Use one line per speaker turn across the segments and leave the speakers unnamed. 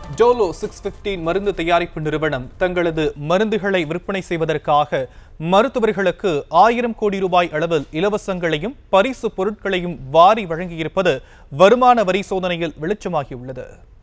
Dolo six fifteen மருந்து தயாரிப்பு நிறுவனம் தங்களது மருந்துகளை விற்பனை செய்வதற்காக மருத்துவர்களுக்கு ஆயிரம் கோடி ரூபாய் அளவில் இலவசங்களையும் பரிசு பொருட்களையும் வாரி வழங்கியிருப்பது வருமான வரி சோதனையில் வெளிச்சமாகியுள்ளது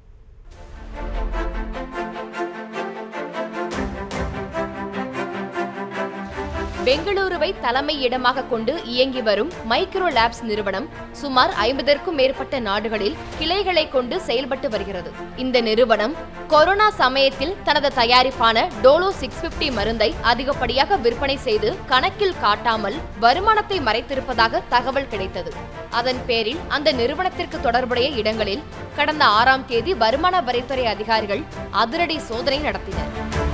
பெங்களூருவை தலைமை இடமாக கொண்டு இயங்கி வரும் மைக்ரோ லேப்ஸ் நிறுவனம் சுமார் ஐம்பதற்கும் மேற்பட்ட நாடுகளில் கிளைகளை கொண்டு செயல்பட்டு வருகிறது இந்த நிறுவனம் கொரோனா சமயத்தில் தனது தயாரிப்பான டோலோ சிக்ஸ் பிப்டி மருந்தை அதிகப்படியாக விற்பனை செய்து கணக்கில் காட்டாமல் வருமானத்தை மறைத்திருப்பதாக தகவல் கிடைத்தது அதன் பேரில் அந்த நிறுவனத்திற்கு தொடர்புடைய இடங்களில் கடந்த ஆறாம் தேதி வருமான வரித்துறை அதிகாரிகள் அதிரடி சோதனை நடத்தினர்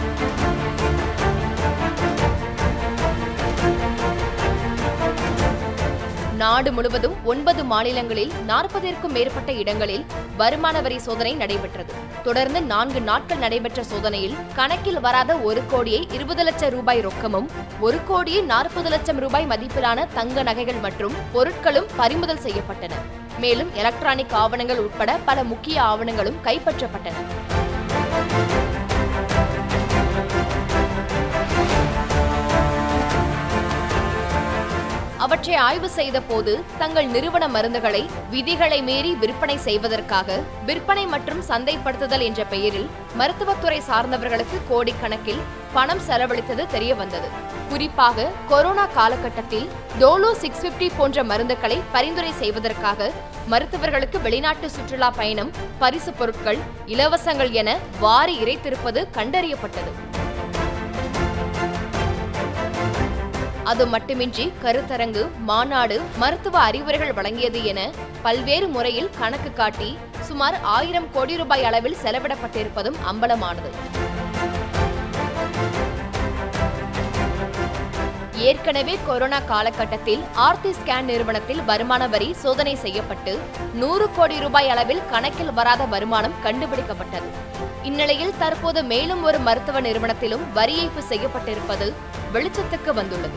நாடு முழுவதும் ஒன்பது மாநிலங்களில் நாற்பதிற்கும் மேற்பட்ட இடங்களில் வருமான வரி சோதனை நடைபெற்றது தொடர்ந்து நான்கு நாட்கள் நடைபெற்ற சோதனையில் கணக்கில் வராத ஒரு கோடியை இருபது லட்சம் ரூபாய் ரொக்கமும் ஒரு கோடியே நாற்பது லட்சம் ரூபாய் மதிப்பிலான தங்க நகைகள் மற்றும் பொருட்களும் பறிமுதல் செய்யப்பட்டன மேலும் எலக்ட்ரானிக் ஆவணங்கள் உட்பட பல முக்கிய ஆவணங்களும் கைப்பற்றப்பட்டன அவற்றை ஆய்வு செய்த போது தங்கள் நிறுவன மருந்துகளை விதிகளை மீறி விற்பனை செய்வதற்காக விற்பனை மற்றும் சந்தைப்படுத்துதல் என்ற பெயரில் மருத்துவத்துறை சார்ந்தவர்களுக்கு கோடிக்கணக்கில் பணம் செலவழித்தது தெரிய வந்தது குறிப்பாக கொரோனா காலகட்டத்தில் டோலோ சிக்ஸ் பிப்டி போன்ற மருந்துகளை பரிந்துரை செய்வதற்காக மருத்துவர்களுக்கு வெளிநாட்டு சுற்றுலா பயணம் பரிசு பொருட்கள் இலவசங்கள் என வாரி இறைத்திருப்பது கண்டறியப்பட்டது அது மட்டுமின்றி கருத்தரங்கு மாநாடு மருத்துவ அறிவுரைகள் வழங்கியது என பல்வேறு முறையில் கணக்கு காட்டி சுமார் ஆயிரம் கோடி ரூபாய் அளவில் செலவிடப்பட்டிருப்பதும் அம்பலமானது ஏற்கனவே கொரோனா காலகட்டத்தில் ஆர்த்தி ஸ்கேன் நிறுவனத்தில் வருமான வரி சோதனை செய்யப்பட்டு நூறு கோடி ரூபாய் அளவில் கணக்கில் வராத வருமானம் கண்டுபிடிக்கப்பட்டது இந்நிலையில் தற்போது மேலும் ஒரு மருத்துவ நிறுவனத்திலும் வரி ஏய்ப்பு செய்யப்பட்டிருப்பது வெளிச்சத்துக்கு வந்துள்ளது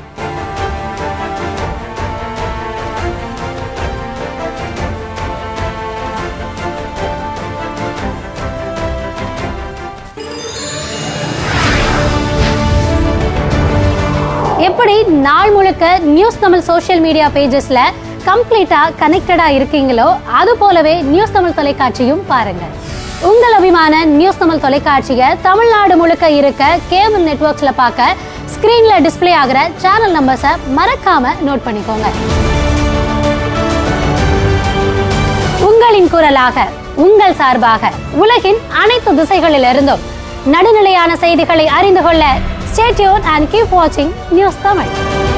எப்படி நாள் முழுக்க நியூஸ் தமிழ் சோஷியல் மீடியா பேஜஸ்ல கம்ப்ளீட்டா கனெக்டடா இருக்கீங்களோ அது போலவே நியூஸ் தமிழ் தொலைக்காட்சியும் பாருங்க உங்கள் அபிமான நியூஸ் தமிழ் தொலைக்காட்சியை தமிழ்நாடு முழுக்க இருக்க கேபிள் நெட்வொர்க்ஸ்ல பார்க்க ஸ்கிரீன்ல டிஸ்ப்ளே ஆகிற சேனல் நம்பர்ஸை மறக்காம நோட் பண்ணிக்கோங்க உங்களின் குரலாக உங்கள் சார்பாக உலகின் அனைத்து திசைகளிலிருந்தும் நடுநிலையான செய்திகளை அறிந்து கொள்ள ஸ்டேட்யூன் அண்ட் கீப் வாட்சிங் நியூஸ் தமிழ்